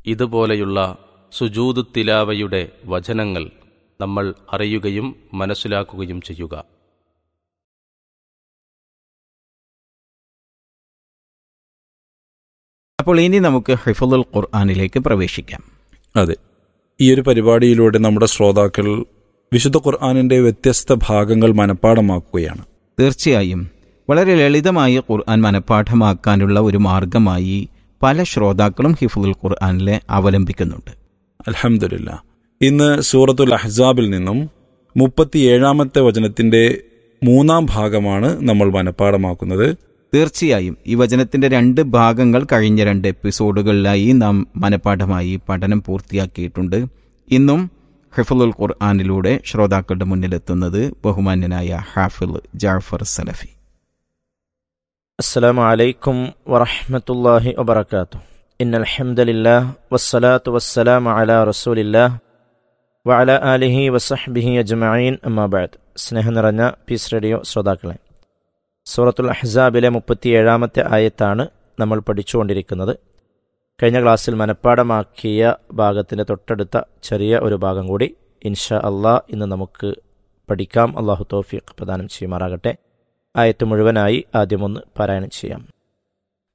ഇതുപോലെയുള്ള സുജൂദ് തിലാവയുടെ വചനങ്ങൾ നമ്മൾ അറിയുകയും മനസ്സിലാക്കുകയും ചെയ്യുക അപ്പോൾ ഇനി നമുക്ക് ഹിഫുൽ ഖുർആാനിലേക്ക് പ്രവേശിക്കാം അതെ ഈ ഒരു പരിപാടിയിലൂടെ നമ്മുടെ ശ്രോതാക്കൾ വിശുദ്ധ ഖുർആാനിന്റെ വ്യത്യസ്ത ഭാഗങ്ങൾ മനഃപ്പാടമാക്കുകയാണ് തീർച്ചയായും വളരെ ലളിതമായി ഖുർആൻ മനഃപ്പാഠമാക്കാനുള്ള ഒരു മാർഗമായി പല ശ്രോതാക്കളും ഹിഫുൽ ഖുർആാനിലെ അവലംബിക്കുന്നുണ്ട് അലഹമില്ല ഇന്ന് സൂറത്തുൽ അഹ്സാബിൽ നിന്നും മുപ്പത്തിയേഴാമത്തെ വചനത്തിന്റെ മൂന്നാം ഭാഗമാണ് നമ്മൾ മനഃപ്പാടമാക്കുന്നത് തീർച്ചയായും ഈ വചനത്തിന്റെ രണ്ട് ഭാഗങ്ങൾ കഴിഞ്ഞ രണ്ട് എപ്പിസോഡുകളിലായി നാം മനഃപ്പാഠമായി പഠനം പൂർത്തിയാക്കിയിട്ടുണ്ട് ഇന്നും ഹിഫുൽ ഖുർആാനിലൂടെ ശ്രോതാക്കളുടെ മുന്നിലെത്തുന്നത് ബഹുമാന്യനായ ഹാഫിൽ ജാഫർ സലഫി السلام عليكم ورحمة الله وبركاته إن الحمد لله والصلاة والسلام على رسول الله وعلى آله وصحبه أجمعين أما بعد സ്നേഹം നിറഞ്ഞ പീസ് റേഡിയോ ശ്രോതാക്കളെ സൂറത്തുൽ അഹ്സാബിലെ മുപ്പത്തിയേഴാമത്തെ ആയത്താണ് നമ്മൾ പഠിച്ചുകൊണ്ടിരിക്കുന്നത് കഴിഞ്ഞ ക്ലാസ്സിൽ മനഃപ്പാടമാക്കിയ ഭാഗത്തിൻ്റെ തൊട്ടടുത്ത ചെറിയ ഒരു ഭാഗം കൂടി ഇൻഷാ അള്ളാ ഇന്ന് നമുക്ക് പഠിക്കാം അള്ളാഹു തോഫിഖ് പ്രദാനം ചെയ്യുമാറാകട്ടെ ആയത്ത് മുഴുവനായി ആദ്യമൊന്ന് പാരായണം ചെയ്യാം